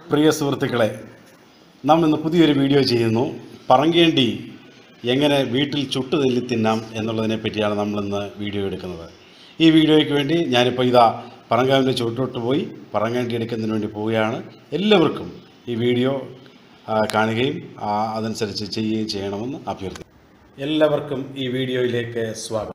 പ്രിയ സുഹൃത്തുക്കളെ നാം ഇന്ന് പുതിയൊരു വീഡിയോ ചെയ്യുന്നു പറങ്കേണ്ടി എങ്ങനെ വീട്ടിൽ ചുട്ടു നെല്ലി തിന്നാം എന്നുള്ളതിനെ പറ്റിയാണ് നമ്മളിന്ന് വീഡിയോ എടുക്കുന്നത് ഈ വീഡിയോയ്ക്ക് വേണ്ടി ഞാനിപ്പോൾ ഇതാ പറങ്കാവിൻ്റെ ചുട്ടോട്ട് പോയി പറങ്കേണ്ടി എടുക്കുന്നതിന് വേണ്ടി പോവുകയാണ് എല്ലാവർക്കും ഈ വീഡിയോ ആ, കാണുകയും ആ, അതനുസരിച്ച് ചെയ്യുകയും ചെയ്യണമെന്ന് അഭ്യർത്ഥിക്കുന്നു എല്ലാവർക്കും ഈ വീഡിയോയിലേക്ക് സ്വാഗതം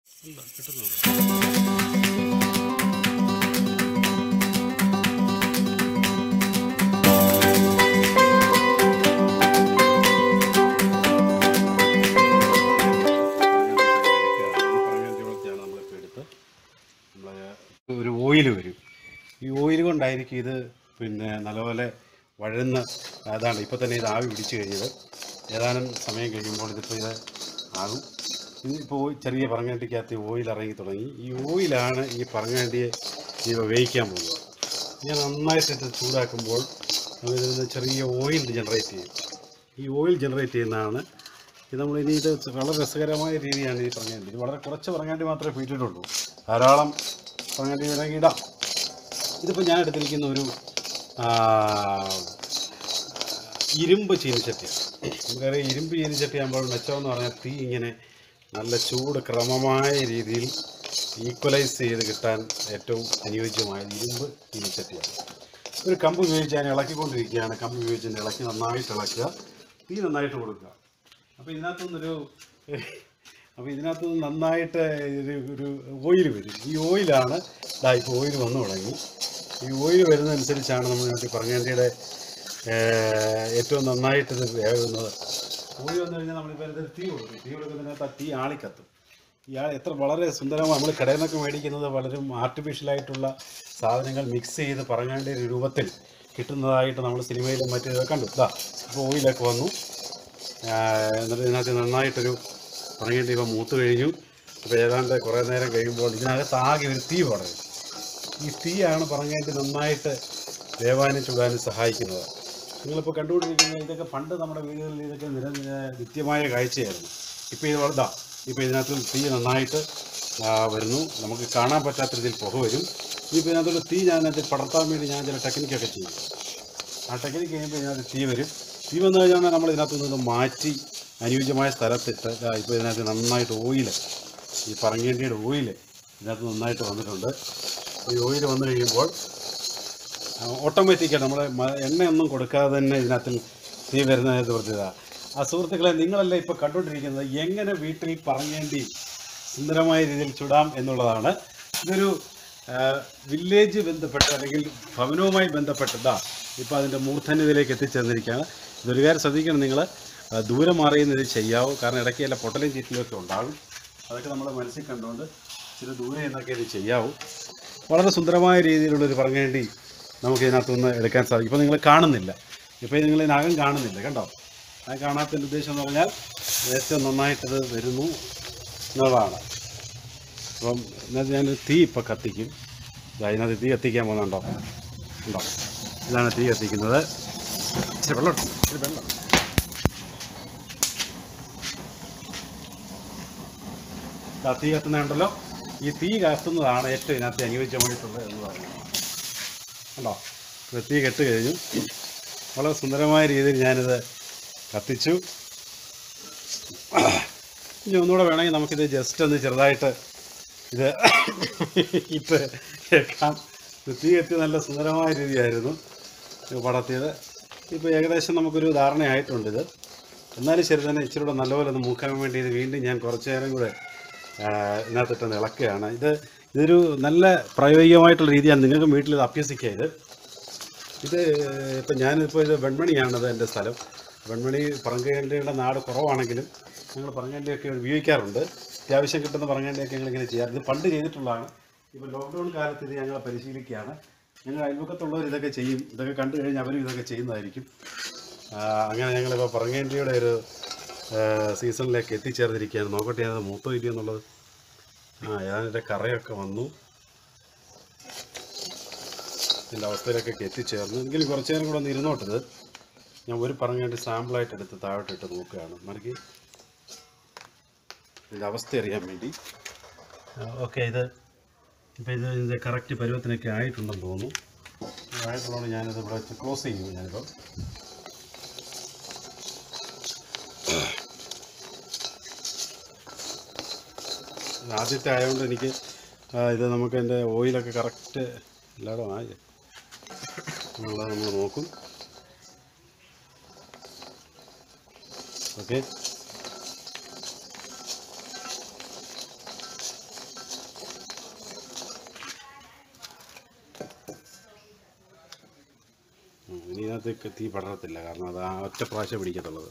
ഒരു ഓയിൽ വരും ഈ ഓയിൽ കൊണ്ടായിരിക്കും ഇത് പിന്നെ നല്ലപോലെ വഴന്ന് അതാണ് ഇപ്പോൾ തന്നെ ഇത് ആവി പിടിച്ചു കഴിഞ്ഞത് ഏതാനും സമയം കഴിയുമ്പോൾ ഇതിപ്പോൾ ഇത് ആകും ഇതിപ്പോൾ ചെറിയ പറങ്ങാണ്ടിക്കകത്ത് ഓയിൽ ഇറങ്ങി തുടങ്ങി ഈ ഓയിലാണ് ഈ പറങ്ങാണ്ടിയെ ഇത് വേവിക്കാൻ പോകുന്നത് ഞാൻ നന്നായിട്ട് ഇത് ചൂടാക്കുമ്പോൾ നമുക്ക് ഇതിൽ നിന്ന് ചെറിയ ഓയിൽ ജനറേറ്റ് ചെയ്യും ഈ ഓയിൽ ജനറേറ്റ് ചെയ്യുന്നതാണ് ഇത് നമ്മൾ ഇനി ഇത് വളരെ രസകരമായ രീതിയാണ് ഈ പറങ്ങാണ്ടി ഇത് വളരെ കുറച്ച് പറങ്ങാണ്ടി മാത്രമേ വീട്ടിലുള്ളൂ ധാരാളം പറങ്ങാണ്ടി വേണമെങ്കിൽ ഇടാം ഇതിപ്പോൾ ഞാൻ എടുത്തിരിക്കുന്ന ഒരു ആ, ഇരുമ്പ് ചീനിച്ചട്ടിയാണ് നമുക്കറിയാം ഇരുമ്പ് ചീനിച്ചട്ടി ആകുമ്പോൾ മെച്ചമെന്ന് പറഞ്ഞാൽ തീ ഇങ്ങനെ നല്ല ചൂട് ക്രമമായ രീതിയിൽ ഈക്വലൈസ് ചെയ്ത് കിട്ടാൻ ഏറ്റവും അനുയോജ്യമായത് ഇരുമ്പ് ചീനിച്ചട്ടിയാണ് ഒരു കമ്പ് ഉപയോഗിച്ച് ഞാൻ ഇളക്കിക്കൊണ്ടിരിക്കുകയാണ് കമ്പ് ഉപയോഗിച്ച് തന്നെ ഇളക്കി നന്നായിട്ട് ഇളക്കുക തീ നന്നായിട്ട് കൊടുക്കുക അപ്പോൾ ഇതിനകത്തുനിന്നൊരു അപ്പോൾ ഇതിനകത്തുനിന്ന് നന്നായിട്ട് ഒരു ഒരു ഓയിൽ വരും ഈ ഓയിലാണ് ഇതാ ഇപ്പോൾ ഓയിൽ വന്നു തുടങ്ങി ഈ ഓയിൽ വരുന്നതനുസരിച്ചാണ് നമ്മൾ ഇതിനകത്ത് പറങ്ങേണ്ടിയുടെ ഏറ്റവും നന്നായിട്ട് ഇത് വേകുന്നത് ഓയിൽ വന്നു കഴിഞ്ഞാൽ നമ്മളിപ്പോൾ ഇതിൽ തീ കൊടുക്കും തീ കൊടുക്കുന്നതിനകത്ത് ആ തീ ആളിക്കത്തും ഈ ആ എത്ര വളരെ സുന്ദരമാണ് നമ്മൾ കടയിൽ നിന്നൊക്കെ മേടിക്കുന്നത് വളരെ ആർട്ടിഫിഷ്യലായിട്ടുള്ള സാധനങ്ങൾ മിക്സ് ചെയ്ത് പറങ്ങേണ്ട ഒരു രൂപത്തിൽ കിട്ടുന്നതായിട്ട് നമ്മൾ സിനിമയിലും മറ്റു ഇതൊക്കെ കണ്ടു ഇതാ ഇപ്പോൾ ഓയിലൊക്കെ വന്നു ആ, എന്നിട്ട് ഇതിനകത്ത് നന്നായിട്ടൊരു പറങ്ങേണ്ടി ഇപ്പം മൂത്ത് കഴിഞ്ഞു അപ്പോൾ ഏതാണ്ട് കുറേ നേരം കഴിയുമ്പോൾ ഇതിനകത്ത് ആകെ ഒരു തീ പടരും ഈ തീയാണ് പറങ്ങേണ്ടി നന്നായിട്ട് വേവാനും ചുടാനും സഹായിക്കുന്നത് നിങ്ങളിപ്പോൾ കണ്ടുകൊണ്ടിരിക്കുന്ന ഇതൊക്കെ പണ്ട് നമ്മുടെ വീടുകളിൽ ഇതൊക്കെ നിര നിര- നിത്യമായ കാഴ്ചയായിരുന്നു ഇപ്പോൾ ഇത് വളർത്താം ഇപ്പോൾ ഇതിനകത്ത് തീ നന്നായിട്ട് ആ, വരുന്നു നമുക്ക് കാണാൻ പറ്റാത്ത രീതിയിൽ പുക വരും ഇപ്പോൾ ഇതിനകത്തൊരു തീ ഞാൻ അതിൽ പടർത്താൻ വേണ്ടി ഞാൻ ചില ടെക്നിക്കൊക്കെ ചെയ്യും ആ ടെക്നിക്ക് കഴിയുമ്പോൾ ഇതിനകത്ത് തീ വരും തീ വന്നു കഴിഞ്ഞാൽ നമ്മൾ ഇതിനകത്ത് നിന്ന് മാറ്റി അനുയോജ്യമായ സ്ഥലത്തിട്ട് ദാ ഇപ്പോൾ ഇതിനകത്ത് നന്നായിട്ട് ഓയിൽ ഈ പറങ്ങേണ്ടിയുടെ ഓയിൽ ഇതിനകത്ത് നന്നായിട്ട് വന്നിട്ടുണ്ട് ഈ ഓയിൽ വന്നു കഴിയുമ്പോൾ ഓട്ടോമാറ്റിക്കായിട്ട് നമ്മൾ എണ്ണയൊന്നും കൊടുക്കാതെ തന്നെ ഇതിനകത്ത് തീ വരുന്നതിനെ പ്രത്യേകത ആ സുഹൃത്തുക്കളെ നിങ്ങളെല്ലാം ഇപ്പോൾ കണ്ടുകൊണ്ടിരിക്കുന്നത് എങ്ങനെ വീട്ടിൽ പറങ്ങേണ്ടി സുന്ദരമായ രീതിയിൽ ചുടാം എന്നുള്ളതാണ് ഇതൊരു ആ, വില്ലേജ് ബന്ധപ്പെട്ട് അല്ലെങ്കിൽ ഭവനവുമായി ബന്ധപ്പെട്ടതാ ഇപ്പോൾ അതിൻ്റെ മൂർധന്യതയിലേക്ക് എത്തിച്ചേർന്നിരിക്കുകയാണ് ഇതൊരു കാര്യം ശ്രദ്ധിക്കണം നിങ്ങൾ ദൂരെ മാറിയുന്ന ഇത് ചെയ്യാവൂ കാരണം ഇടയ്ക്ക് എല്ലാ പൊട്ടലും ചീറ്റിലും ഒക്കെ ഉണ്ടാകും അതൊക്കെ നമ്മൾ മനസ്സിൽ കണ്ടുകൊണ്ട് ഇച്ചിരി ദൂരെ എന്നൊക്കെ ഇത് ചെയ്യാവൂ വളരെ സുന്ദരമായ രീതിയിലുള്ളൊരു പറങ്ങേണ്ടി നമുക്ക് ഇതിനകത്തുനിന്ന് എടുക്കാൻ സാധിക്കും ഇപ്പോൾ നിങ്ങൾ കാണുന്നില്ല ഇപ്പോൾ നിങ്ങൾ ഇതിനകം കാണുന്നില്ല കണ്ടോ അത് കാണാത്തതിൻ്റെ ഉദ്ദേശം എന്ന് പറഞ്ഞാൽ ഏറ്റവും നന്നായിട്ടത് വരുന്നു എന്നുള്ളതാണ് അപ്പം ഇതിനകത്ത് ഞാൻ തീ ഇപ്പോൾ കത്തിക്കും ഇതാ ഇതിനകത്ത് തീ കത്തിക്കാൻ പോകുന്നുണ്ടോ ഉണ്ടോ ഇതാണ് തീ കത്തിക്കുന്നത് ഇച്ചിരി വെള്ളം ഇട്ടോ, ഇച്ചിരി വെള്ളം ഇതാ തീ കത്തുന്നുണ്ടല്ലോ ഈ തീ കത്തുന്നതാണ് ഏറ്റവും ഇതിനകത്ത് അനുയോജ്യമായിട്ടുള്ളത് എന്ന് പറയുന്നത് കണ്ടോ ഇത് തീ കെട്ട് കഴിഞ്ഞു വളരെ സുന്ദരമായ രീതിയിൽ ഞാനിത് കത്തിച്ചു ഇനി ഒന്നുകൂടെ വേണമെങ്കിൽ നമുക്കിത് ജസ്റ്റ് ഒന്ന് ചെറുതായിട്ട് ഇത് ഇട്ട് കേൾക്കാം ഇത് തീ കത്തി നല്ല സുന്ദരമായ രീതിയായിരുന്നു ഇത് പടർത്തിയത് ഇപ്പോൾ ഏകദേശം നമുക്കൊരു ധാരണയായിട്ടുണ്ട് ഇത് എന്നാലും ശരി തന്നെ ഇച്ചിരി കൂടെ നല്ലപോലെ ഒന്ന് മൂക്കാൻ വേണ്ടി ഇത് വീണ്ടും ഞാൻ കുറച്ച് നേരം കൂടെ ആ, ഇതിനകത്തിട്ടൊന്ന് ഇളക്കുകയാണ് ഇത് ഇതൊരു നല്ല പ്രായോഗികമായിട്ടുള്ള രീതിയാണ് നിങ്ങൾക്ക് വീട്ടിൽ ഇത് അഭ്യസിക്കുക ഇത് ഇത് ഇപ്പം ഞാനിപ്പോൾ ഇത് വെൺമണിയാണത് എൻ്റെ സ്ഥലം വെൺമണി പറങ്കേണ്ടിയുടെ നാട് കുറവാണെങ്കിലും ഞങ്ങൾ പറങ്കേണ്ടിയൊക്കെ ഉപയോഗിക്കാറുണ്ട് അത്യാവശ്യം കിട്ടുന്ന പറങ്കേണ്ടിയൊക്കെ ഞങ്ങൾ ഇങ്ങനെ ചെയ്യാറ് ഇത് പണ്ട് ചെയ്തിട്ടുള്ളതാണ് ഇപ്പോൾ ലോക്ക്ഡൗൺ കാലത്ത് ഇത് ഞങ്ങൾ പരിശീലിക്കുകയാണ് ഞങ്ങൾ അയൽപക്കത്തുള്ളവർ ഇതൊക്കെ ചെയ്യും ഇതൊക്കെ കണ്ടു കഴിഞ്ഞാൽ അവരും ഇതൊക്കെ ചെയ്യുന്നതായിരിക്കും ആ, അങ്ങനെ ഞങ്ങളിപ്പോൾ പറങ്കേണ്ടിയുടെ ഒരു ആ, സീസണിലേക്ക് എത്തിച്ചേർന്നിരിക്കുകയാണ് നോക്കട്ടെ അത് മൂത്തോ ഇല്ലയോ എന്നുള്ളത് ആ ഞാനിൻ്റെ കറയൊക്കെ വന്നു ഇതിൻ്റെ അവസ്ഥയിലൊക്കെ എത്തിച്ചേർന്നു എങ്കിലും കുറച്ച് നേരം കൂടെ ഒന്ന് ഇരുന്നോട്ടത് ഞാൻ ഒരു പറങ്ങേണ്ടി സാമ്പിളായിട്ട് എടുത്ത് താഴോട്ടിട്ട് നോക്കുകയാണ് മറിക്ക് ഇതിൻ്റെ അവസ്ഥ അറിയാൻ വേണ്ടി ഓക്കെ ഇത് ഇപ്പോൾ ഇത് ഇതിൻ്റെ കറക്റ്റ് പരുവത്തിനൊക്കെ ആയിട്ടുണ്ടെന്ന് തോന്നുന്നു ആയിട്ടുള്ളതുകൊണ്ട് ഞാനിത് ഇവിടെ വെച്ച് ക്ലോസ് ചെയ്യും ഞാനിപ്പോൾ ഇത് ആദ്യത്തെ ആയതുകൊണ്ട് എനിക്ക് ആ, ഇത് നമുക്ക് എൻ്റെ ഓയിലൊക്കെ കറക്റ്റ് എല്ലായിടും ആയി എന്നുള്ളത് നമ്മൾ നോക്കും ഓക്കെ ഉം, ഇനി ഇതിനകത്ത് തീ പടരത്തില്ല കാരണം അത് ആ ഒറ്റ പ്രാവശ്യം പിടിക്കത്തുള്ളത്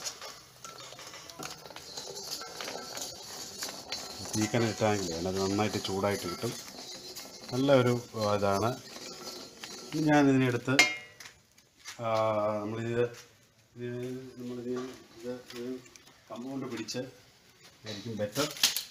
തീക്കന ഇട്ടാങ്കിലേ അത് നന്നായിട്ട് ചൂടായിട്ട് കിട്ടും നല്ല ഒരു ആ, ഇതാണ് ഇനി ഞാനിതിനെടുത്ത് ആ, നമ്മളിത് ഇത് നമ്മളിത് ഇത് ഇത് കമ്പ് കൊണ്ട് പിടിച്ച് ആയിരിക്കും ബെറ്റർ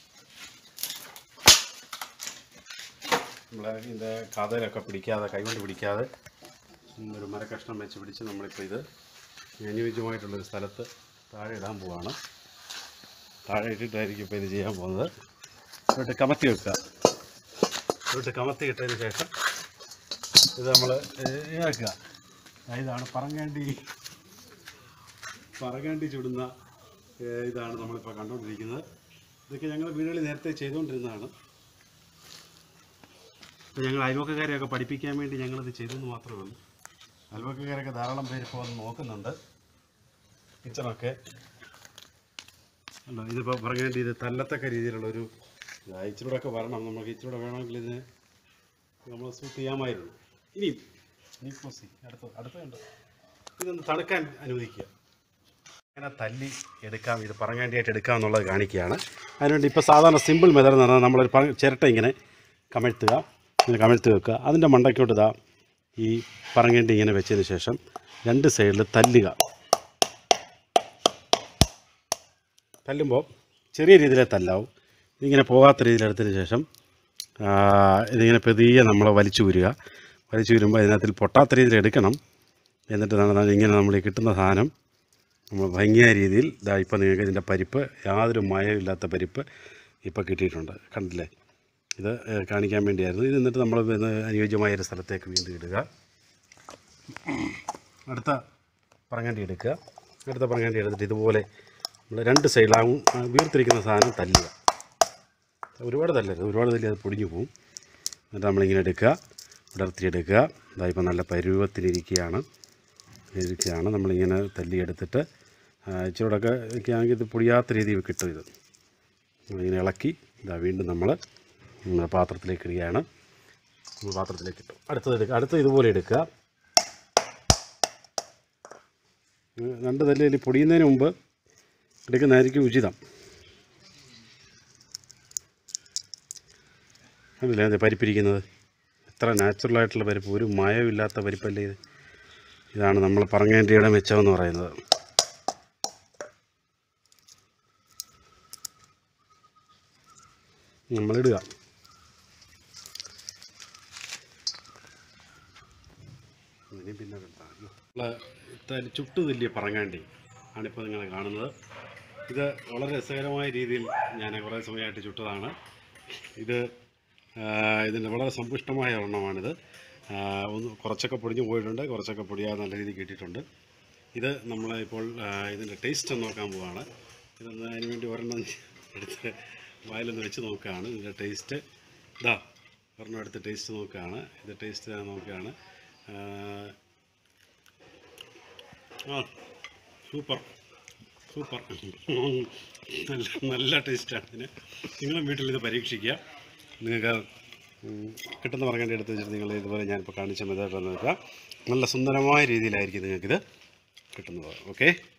നമ്മളെ ഇതിൻ്റെ കഥയിലൊക്കെ പിടിക്കാതെ കൈകൊണ്ട് പിടിക്കാതെ ഒരു മരക്കഷ്ണം വെച്ച് പിടിച്ച് നമ്മളിപ്പോൾ ഇത് അനുയോജ്യമായിട്ടുള്ളൊരു സ്ഥലത്ത് താഴെ ഇടാൻ പോവാണ് താഴെ ഇട്ടിട്ടായിരിക്കും ഇപ്പോൾ ഇത് ചെയ്യാൻ പോകുന്നത് ഇവിട്ട് കമത്തി വെക്കുക ഇവിട്ട് കമത്തി ഇട്ടതിന് ശേഷം ഇത് നമ്മൾ ഇതാക്കുക ഇതാണ് പറങ്ങാണ്ടി പറങ്ങാണ്ടി ചുടുന്ന ഏ, ഇതാണ് നമ്മളിപ്പോൾ കണ്ടുകൊണ്ടിരിക്കുന്നത് ഇതൊക്കെ ഞങ്ങൾ വീടുകളിൽ നേരത്തെ ചെയ്തുകൊണ്ടിരുന്നതാണ് അപ്പോൾ ഞങ്ങൾ അയൽവക്കക്കാരെയൊക്കെ പഠിപ്പിക്കാൻ വേണ്ടി ഞങ്ങളിത് ചെയ്തെന്ന് മാത്രമേ ഉള്ളൂ അയൽവക്കക്കാരൊക്കെ ധാരാളം പേര് ഇപ്പോൾ വന്ന് നോക്കുന്നുണ്ട് കിച്ചണൊക്കെ അല്ല ഇതിപ്പോൾ പറങ്ങേണ്ടി ഇത് തല്ലത്തക്ക രീതിയിലുള്ളൊരു ഇതാ, ഇച്ചിരൂടെ ഒക്കെ വരണം നമുക്ക് ഇച്ചിരൂടെ വേണമെങ്കിൽ ഇതിന് നമ്മൾ സൂട്ട് ചെയ്യാമായിരുന്നു ഇനി ഇനി ക്ലോസ് അടുത്ത അടുത്തുണ്ട് ഇതൊന്ന് തണുക്കാൻ അനുവദിക്കുക അങ്ങനെ തല്ലി എടുക്കാം ഇത് പറങ്ങാണ്ടിയായിട്ട് എടുക്കാം എന്നുള്ളത് കാണിക്കുകയാണ് അതിനുവേണ്ടി ഇപ്പോൾ സാധാരണ സിമ്പിൾ മെതഡ് എന്ന് പറഞ്ഞാൽ നമ്മളൊരു പറ ചിരട്ട ഇങ്ങനെ കമഴ്ത്തുക ഇങ്ങനെ കമഴ്ത്തി വെക്കുക അതിൻ്റെ മണ്ടയ്ക്കോട്ട് ഇതാ ഈ പറങ്ങേണ്ടി ഇങ്ങനെ വെച്ചതിന് ശേഷം രണ്ട് സൈഡിൽ തല്ലുക തല്ലുമ്പോൾ ചെറിയ രീതിയിലേ തല്ലാവും ഇതിങ്ങനെ പോകാത്ത രീതിയിൽ എടുത്തതിന് ശേഷം ആ, ഇതിങ്ങനെ പെതിയെ നമ്മൾ വലിച്ചു ഊരുക വലിച്ചു ഊരുമ്പോൾ ഇതിനകത്തിൽ പൊട്ടാത്ത രീതിയിൽ എടുക്കണം എന്നിട്ട് നമ്മൾ ഇങ്ങനെ നമ്മൾ ഈ കിട്ടുന്ന സാധനം നമ്മൾ ഭംഗിയായ രീതിയിൽ ഇതാ ഇപ്പോൾ നിങ്ങൾക്ക് ഇതിൻ്റെ പരിപ്പ് യാതൊരു മയമില്ലാത്ത പരിപ്പ് ഇപ്പോൾ കിട്ടിയിട്ടുണ്ട് കണ്ടില്ലേ ഇത് ഏഹ്, കാണിക്കാൻ വേണ്ടിയായിരുന്നു ഇത് എന്നിട്ട് നമ്മൾ ഇത് അനുയോജ്യമായ ഒരു സ്ഥലത്തേക്ക് വീണ്ടും ഇടുക അടുത്ത പറങ്ങാണ്ടി എടുക്കുക അടുത്ത പറങ്ങാണ്ടി എടുത്തിട്ട് ഇതുപോലെ നമ്മൾ രണ്ട് സൈഡിലാവും ആ, വീർത്തിരിക്കുന്ന സാധനം തല്ലുക ഒരുപാട് തല്ലരുത് ഒരുപാട് തല്ലി അത് പൊടിഞ്ഞു പോകും എന്നിട്ട് നമ്മളിങ്ങനെ എടുക്കുക വിടർത്തിയെടുക്കുക ഇതാ ഇപ്പോൾ നല്ല പരുവത്തിലിരിക്കുകയാണ് ഇരിക്കുകയാണ് നമ്മളിങ്ങനെ തല്ലിയെടുത്തിട്ട് ആ, ഇച്ചിരൂടെയൊക്കെ ഒക്കെ ആണെങ്കിൽ ഇത് പൊടിയാത്ത രീതിയിൽ കിട്ടും ഇത് ഇങ്ങനെ ഇളക്കി ഇതാ വീണ്ടും നമ്മൾ നമ്മുടെ പാത്രത്തിലേക്ക് ഇടുകയാണ് നമ്മൾ പാത്രത്തിലേക്ക് ഇട്ടു അടുത്തത് എടുക്കുക അടുത്ത ഇതുപോലെ എടുക്കുക ഉം, രണ്ട് തല്ലിൽ പൊടിയുന്നതിന് മുമ്പ് എടുക്കുന്നതായിരിക്കും ഉചിതം കണ്ടില്ലേ അത് പരിപ്പിരിക്കുന്നത് എത്ര നാച്ചുറലായിട്ടുള്ള പരിപ്പ് ഒരു മയമില്ലാത്ത പരിപ്പല്ലേ ഇത് ഇതാണ് നമ്മൾ പറങ്ങേണ്ടിയുടെ മെച്ചമെന്ന് പറയുന്നത് നമ്മളിടുക ഇനി പിന്നെ കിട്ടാം. നമ്മള് ഇത്താലി ചുട്ടു തല്ലിയ പറങ്ങാണ്ടി ആണിപ്പോൾ നിങ്ങൾ കാണുന്നത് ഇത് വളരെ രസകരമായ രീതിയിൽ ഞാൻ കുറേ സമയമായിട്ട് ചുട്ടതാണ് ഇത് ആ, ഇതിൻ്റെ വളരെ സമ്പുഷ്ടമായ ഒരെണ്ണമാണിത് ആ, ഒന്ന് കുറച്ചൊക്കെ പൊടിഞ്ഞു പോയിട്ടുണ്ട് കുറച്ചൊക്കെ പൊടിയാതെ നല്ല രീതിയിൽ കിട്ടിയിട്ടുണ്ട് ഇത് നമ്മൾ ഇപ്പോൾ ആ, ഇതിൻ്റെ ടേസ്റ്റ് ഒന്ന് നോക്കാൻ പോവുകയാണ് ഇതൊന്ന് അതിന് വേണ്ടി ഒരെണ്ണം എടുത്ത് വായിലൊന്ന് വെച്ച് നോക്കുകയാണ് ഇതിൻ്റെ ടേസ്റ്റ് ഇതാ ഒരെണ്ണം എടുത്ത് ടേസ്റ്റ് നോക്കുകയാണ് ഇത് ടേസ്റ്റ് നോക്കുകയാണ് ആ, ആ സൂപ്പർ സൂപ്പർ നല്ല നല്ല ടേസ്റ്റാണ് ഇതിന് നിങ്ങളും വീട്ടിൽ ഇത് പരീക്ഷിക്കുക നിങ്ങൾക്ക് ഉം, കിട്ടുന്ന പറയേണ്ട എടുത്ത് വെച്ചിട്ട് നിങ്ങൾ ഇതുപോലെ ഞാനിപ്പോൾ കാണിച്ച മെത്തേഡ് നോക്കുക നല്ല സുന്ദരമായ രീതിയിലായിരിക്കും നിങ്ങൾക്കിത് കിട്ടുന്നത് ഓക്കെ